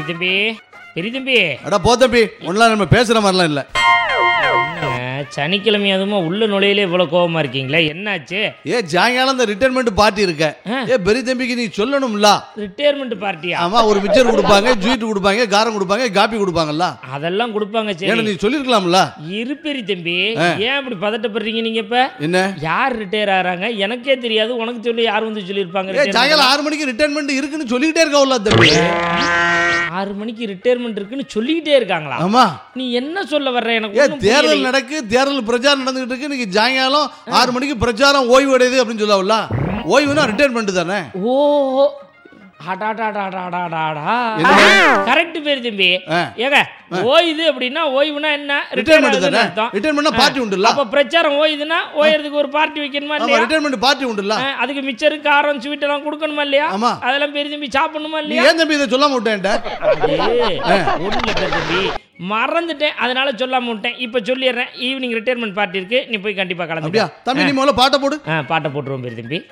பெரிய தம்பி பெரிய தம்பி அடா போ தம்பி ஒன்றும் நம்ம பேசுற மாதிரிலாம் இல்லை என்னங்க, சனிக்கிழமை அதுமா உள்ள நுழையிலே இவ்வளவு கோவமா இருக்கீங்களே என்னாச்சு ஏ சாயங்காலம் இந்த ரிட்டைர்மெண்ட் பார்ட்டி இருக்க ஆ. ஏ பெரிய தம்பிக்கு நீ சொல்லணும்ல ரிட்டையர்மெண்ட் பார்ட்டியா ஆமா ஒரு மிச்சர் கொடுப்பாங்க ஸ்வீட் கொடுப்பாங்க காரம் கொடுப்பாங்க காப்பி கொடுப்பாங்கல்ல அதெல்லாம் கொடுப்பாங்க ஏன்னா சரி நீ சொல்லிருக்கலாம்ல இரு பெரிய தம்பி ஏன் இப்படி பதட்டப்படுறீங்க நீங்க இப்ப என்ன யார் ரிட்டையர் ஆறாங்க எனக்கே தெரியாது உனக்கு சொல்லி யார் வந்து சொல்லியிருப்பாங்க ஏ retirement? சாயங்காலம் ஆறு மணிக்கு ரிட்டைர்மெண்ட் இருக்குன்னு சொல்லிக்கிட்டே இருக்கவுல தம்பி ஆறு மணிக்கு ரிட்டையர்மெண்ட் இருக்குன்னு சொல்லிக்கிட்டே இருக்காங்களா ஆமா நீ என்ன சொல்ல வர்ற எனக்கு ஏ ஒண்ணும் தேர்தல் புரியலையே. நடக்கு தேர்தல் பிரச்சாரம் நடந்துகிட்டு இருக்கு இன்னைக்கு சாயங்காலம் ஆறு மணிக்கு பிரச்சாரம் ஓய்வு அடையுது அப்படின்னு சொல்லவுல ஓய்வுனா ரிட்டைர்மெண்ட் தானே ஓ அடாடாடாடாடாடா என்ன? கரெக்ட் பேர் தம்பி ஆ. ஏங்க ஓய்வு அப்படின்னா ஓய்வுனா என்ன ரிட்டைர்மெண்ட் ரிட்டையர் தானே அர்த்தம் ரிட்டைர்மெண்ட்னா பார்ட்டி உண்டுல்ல அப்ப பிரச்சாரம் ஓய்வுனா ஓயறதுக்கு ஒரு பார்ட்டி வைக்கணுமா ஆமா இல்லையா ரிட்டைர்மெண்ட் பார்ட்டி உண்டுல்ல ஆ, அதுக்கு மிச்சரு காரம் ஸ்வீட் எல்லாம் கொடுக்கணுமா இல்லையா ஆமா. அதெல்லாம் பெரிய தம்பி சாப்பிடணுமா நீ இல்லையா ஏன் தம்பி இதை சொல்லாம விட்டேன்ட்ட அது ஒண்ணுல பெரிய தம்பி மறந்துட்டேன் அதனால சொல்லாம விட்டேன் இப்ப சொல்லிடுறேன் ஈவினிங் ரிட்டையர்மெண்ட் பார்ட்டி இருக்கு நீ போய் கண்டிப்பா அப்படியா கலந்துக்க தம்பி நீ முதல்ல பாட்டை போடு ஆ, பாட்டை போட்டுருவோம் பெரிய தம்பி